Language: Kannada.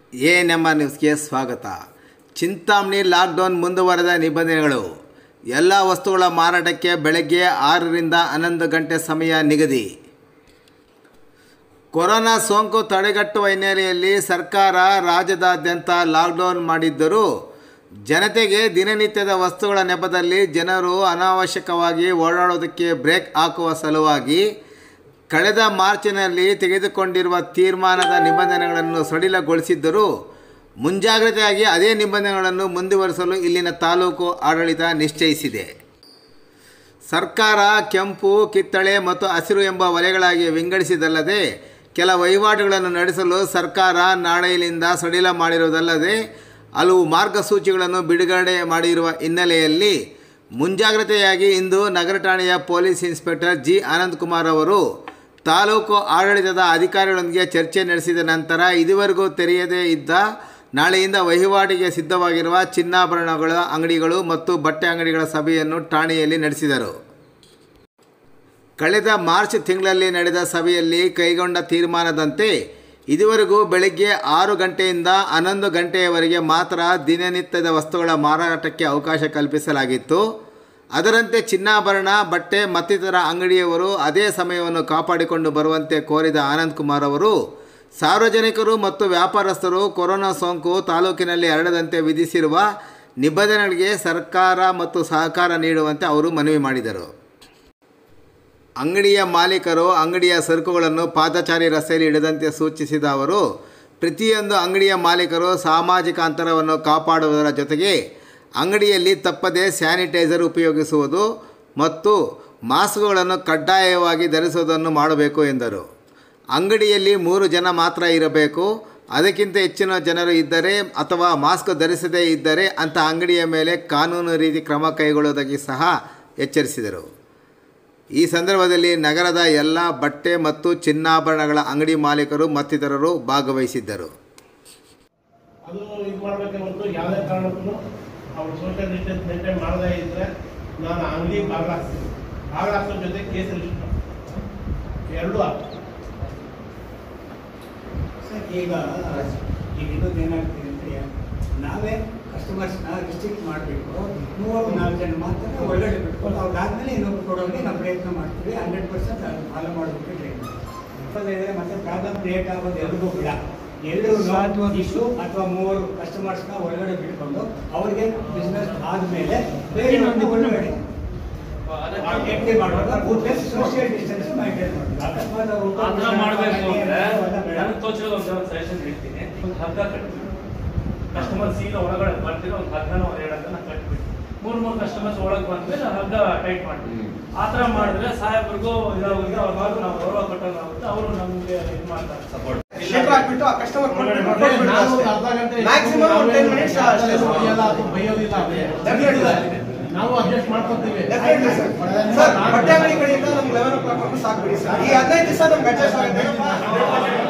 ಎ ನಮ್ಮ ನ್ಯೂಸ್ಗೆ ಸ್ವಾಗತ ಚಿಂತಾಮಣಿ ಲಾಕ್ಡೌನ್ ಮುಂದುವರೆದ ನಿಬಂಧನೆಗಳು ಎಲ್ಲ ವಸ್ತುಗಳ ಮಾರಾಟಕ್ಕೆ ಬೆಳಗ್ಗೆ ಆರರಿಂದ ಹನ್ನೊಂದು ಗಂಟೆ ಸಮಯ ನಿಗದಿ ಕೊರೋನಾ ಸೋಂಕು ತಡೆಗಟ್ಟುವ ಹಿನ್ನೆಲೆಯಲ್ಲಿ ಸರ್ಕಾರ ರಾಜ್ಯದಾದ್ಯಂತ ಲಾಕ್ಡೌನ್ ಮಾಡಿದ್ದರೂ ಜನತೆಗೆ ದಿನನಿತ್ಯದ ವಸ್ತುಗಳ ನೆಪದಲ್ಲಿ ಜನರು ಅನಾವಶ್ಯಕವಾಗಿ ಓಡಾಡೋದಕ್ಕೆ ಬ್ರೇಕ್ ಹಾಕುವ ಸಲುವಾಗಿ ಕಳೆದ ಮಾರ್ಚಿನಲ್ಲಿ ತೆಗೆದುಕೊಂಡಿರುವ ತೀರ್ಮಾನದ ನಿಬಂಧನೆಗಳನ್ನು ಸಡಿಲಗೊಳಿಸಿದ್ದರೂ ಮುಂಜಾಗ್ರತೆಯಾಗಿ ಅದೇ ನಿಬಂಧನೆಗಳನ್ನು ಮುಂದುವರಿಸಲು ಇಲ್ಲಿನ ತಾಲೂಕು ಆಡಳಿತ ನಿಶ್ಚಯಿಸಿದೆ ಸರ್ಕಾರ ಕೆಂಪು ಕಿತ್ತಳೆ ಮತ್ತು ಹಸಿರು ಎಂಬ ವಲಯಗಳಾಗಿ ವಿಂಗಡಿಸಿದಲ್ಲದೆ ಕೆಲ ವಹಿವಾಟುಗಳನ್ನು ನಡೆಸಲು ಸರ್ಕಾರ ನಾಳೆಯಿಂದ ಸಡಿಲ ಮಾಡಿರುವುದಲ್ಲದೆ ಹಲವು ಮಾರ್ಗಸೂಚಿಗಳನ್ನು ಬಿಡುಗಡೆ ಮಾಡಿರುವ ಹಿನ್ನೆಲೆಯಲ್ಲಿ ಮುಂಜಾಗ್ರತೆಯಾಗಿ ಇಂದು ನಗರ ಠಾಣೆಯ ಪೊಲೀಸ್ ಇನ್ಸ್ಪೆಕ್ಟರ್ ಜಿ ಆನಂದಕುಮಾರ್ ಅವರು ತಾಲೂಕು ಆಡಳಿತದ ಅಧಿಕಾರಿಗಳೊಂದಿಗೆ ಚರ್ಚೆ ನಡೆಸಿದ ನಂತರ ಇದುವರೆಗೂ ತೆರೆಯದೇ ಇದ್ದ ನಾಳೆಯಿಂದ ವಹಿವಾಟಿಗೆ ಸಿದ್ಧವಾಗಿರುವ ಚಿನ್ನಾಭರಣಗಳ ಅಂಗಡಿಗಳು ಮತ್ತು ಬಟ್ಟೆ ಅಂಗಡಿಗಳ ಸಭೆಯನ್ನು ಠಾಣೆಯಲ್ಲಿ ನಡೆಸಿದರು ಕಳೆದ ಮಾರ್ಚ್ ತಿಂಗಳಲ್ಲಿ ನಡೆದ ಸಭೆಯಲ್ಲಿ ಕೈಗೊಂಡ ತೀರ್ಮಾನದಂತೆ ಇದುವರೆಗೂ ಬೆಳಗ್ಗೆ ಆರು ಗಂಟೆಯಿಂದ ಹನ್ನೊಂದು ಗಂಟೆಯವರೆಗೆ ಮಾತ್ರ ದಿನನಿತ್ಯದ ವಸ್ತುಗಳ ಮಾರಾಟಕ್ಕೆ ಅವಕಾಶ ಕಲ್ಪಿಸಲಾಗಿತ್ತು ಅದರಂತೆ ಚಿನ್ನಾಭರಣ ಬಟ್ಟೆ ಮತ್ತಿತರ ಅಂಗಡಿಯವರು ಅದೇ ಸಮಯವನ್ನು ಕಾಪಾಡಿಕೊಂಡು ಬರುವಂತೆ ಕೋರಿದ ಆನಂದ್ ಕುಮಾರ್ ಅವರು ಸಾರ್ವಜನಿಕರು ಮತ್ತು ವ್ಯಾಪಾರಸ್ಥರು ಕೊರೋನಾ ಸೋಂಕು ತಾಲೂಕಿನಲ್ಲಿ ಹರಡದಂತೆ ವಿಧಿಸಿರುವ ನಿಬಂಧನೆಗಳಿಗೆ ಸರ್ಕಾರ ಮತ್ತು ಸಹಕಾರ ನೀಡುವಂತೆ ಅವರು ಮನವಿ ಮಾಡಿದರು ಅಂಗಡಿಯ ಮಾಲೀಕರು ಅಂಗಡಿಯ ಸರಕುಗಳನ್ನು ಪಾದಚಾರಿ ರಸ್ತೆಯಲ್ಲಿ ಇಡದಂತೆ ಸೂಚಿಸಿದ ಅವರು ಪ್ರತಿಯೊಂದು ಅಂಗಡಿಯ ಮಾಲೀಕರು ಸಾಮಾಜಿಕ ಅಂತರವನ್ನು ಕಾಪಾಡುವುದರ ಜೊತೆಗೆ ಅಂಗಡಿಯಲ್ಲಿ ತಪ್ಪದೇ ಸ್ಯಾನಿಟೈಸರ್ ಉಪಯೋಗಿಸುವುದು ಮತ್ತು ಮಾಸ್ಕ್ಗಳನ್ನು ಕಡ್ಡಾಯವಾಗಿ ಧರಿಸುವುದನ್ನು ಮಾಡಬೇಕು ಎಂದರು ಅಂಗಡಿಯಲ್ಲಿ ಮೂರು ಜನ ಮಾತ್ರ ಇರಬೇಕು ಅದಕ್ಕಿಂತ ಹೆಚ್ಚಿನ ಜನರು ಇದ್ದರೆ ಅಥವಾ ಮಾಸ್ಕ್ ಧರಿಸದೇ ಇದ್ದರೆ ಅಂಥ ಅಂಗಡಿಯ ಮೇಲೆ ಕಾನೂನು ರೀತಿ ಕ್ರಮ ಕೈಗೊಳ್ಳುವುದಕ್ಕೆ ಸಹ ಎಚ್ಚರಿಸಿದರು ಈ ಸಂದರ್ಭದಲ್ಲಿ ನಗರದ ಎಲ್ಲ ಬಟ್ಟೆ ಮತ್ತು ಚಿನ್ನಾಭರಣಗಳ ಅಂಗಡಿ ಮಾಲೀಕರು ಮತ್ತಿತರರು ಭಾಗವಹಿಸಿದ್ದರು ಅದು ಇದು ಮಾಡ್ಬೇಕೆ ಹೊರತು ಯಾವುದೇ ಕಾರಣಕ್ಕೂ ಅವ್ರು ಸೋಷಿಯಲ್ ಡಿಸ್ಟೆನ್ಸ್ ಮೇಂಟೈನ್ ಮಾಡದೇ ಇದ್ರೆ ನಾನು ಅಂಗಡಿ ಬಾಗ್ಲಾಕ್ತೀನಿ ಬಾಗ್ಲಾಕ್ಸೋ ಜೊತೆ ಕೇಸ್ ರಿಜಿಸ್ಟರ್ ಎರಡೂ ಆಗ್ತದೆ ಸರ್ ಈಗ ಈಗ ಇನ್ನೊಂದು ಏನಾಗ್ತಿದೆ ಅಂದರೆ ನಾವೇ ಕಸ್ಟಮರ್ಸ್ನ ರಿಸ್ಟ್ರಿಕ್ಟ್ ಮಾಡಬೇಕು ಮೂವರು ನಾಲ್ಕು ಜನ ಮಾತ್ರ ಒಳ್ಳೊಳ್ಳೆ ಬಿಟ್ಕೊಂಡು ಅವ್ರಾದ್ಮೇಲೆ ಇನ್ನೊಬ್ರು ಕೊಡೋರಿಗೆ ನಾವು ಪ್ರಯತ್ನ ಮಾಡ್ತೀವಿ ಹಂಡ್ರೆಡ್ ಪರ್ಸೆಂಟ್ ಅದು ಫಾಲೋ ಮಾಡೋದಕ್ಕೆ ಟ್ರೈ ಮಾಡ್ತೀವಿ ಮತ್ತೆ ಪ್ರಾಬ್ಲಮ್ ಕ್ರಿಯೇಟ್ ಆಗೋದು ಎಲ್ರಿಗೂ ಕೂಡ ಎಲ್ಲರೂ ಇಶ್ಯೂ ಅಥವಾ ಮೂವರು ಕಸ್ಟಮರ್ಸ್ನ ಒಳಗಡೆ ಬಿಟ್ಕೊಂಡು ಅವ್ರಿಗೆ ಬಿಸ್ನೆಸ್ ಆದಮೇಲೆ ಬೇರೆ ಒಳಗಡೆ ಎಂಟ್ರಿ ಮಾಡುವಾಗ ಕೂತ್ರೆ ಸೋಷಿಯಲ್ ಡಿಸ್ಟೆನ್ಸ್ ಮೈಂಟೈನ್ ಮಾಡಬೇಕು ಅಕಸ್ಮಾತ್ ಅವ್ರು ಆ ಥರ ಮಾಡಬೇಕು ಅಂದ್ರೆ ಅವೆಲ್ಲ ಬೇಡ. ನನಗೆ ತೋಚಿರೋ ಒಂದು ಸಜೆಷನ್ ಹೇಳ್ತೀನಿ ಒಂದು ಹಗ್ಗ ಕಟ್ಬಿಟ್ಟು ಕಸ್ಟಮರ್ ಸೀದ ಒಳಗಡೆ ಬರ್ತೀರೋ ಒಂದು ಹಗ್ಗನ ಎರಡು ಹಗ್ಗನ ಕಟ್ಬಿಟ್ಟು ಮೂರ್ ಮೂರು ಕಸ್ಟಮರ್ಸ್ ಒಳಗೆ ಬಂದ್ಮೇಲೆ ಹಗ್ಗ ಟೈಟ್ ಮಾಡ್ತೀವಿ ಆ ಥರ ಮಾಡಿದ್ರೆ ಸಾಹೇಬ್ರಿಗೂ ಇದಾಗುತ್ತೆ ಅವ್ರಿಗೂ ನಾವು ಗೌರವ ಕೊಟ್ಟಂಗಾಗುತ್ತೆ ಅವರು ನಮಗೆ ಇದು ಮಾಡ್ತಾರೆ ಸಪೋರ್ಟ್ ಶೆಟ್ರ್ ಹಾಕ್ಬಿಟ್ಟು ಆ ಕಸ್ಟಮರ್ ನಾವು ಅರ್ಧ ಗಂಟೆ ಮ್ಯಾಕ್ಸಿಮಮ್ ಒಂದು ಟೆನ್ ಮಿನಿಟ್ಸ್ ಅಷ್ಟೇ ಬೈಯಲ್ಲ ಅದು ಬೈಯೋದಿಲ್ಲ ಅದೇ. Definitely. ನಾವು ಅಡ್ಜಸ್ಟ್ ಮಾಡ್ಕೊತೀವಿ Definitely sir. ಸರ್ ಬಟ್ಟೆ ಅಂಗಡಿ ಕಡೆಯಿಂದ ನಮ್ಗೆ ಲೆವೆನ್ ಓ ಕ್ಲಾಕ್ ಸಾಕು ಬಿಡಿ ಸರ್ ಈ ಹದಿನೈದು ದಿವಸ ನಮ್ಗೆ ಅಡ್ಜಸ್ಟ್ ಆಗುತ್ತೆ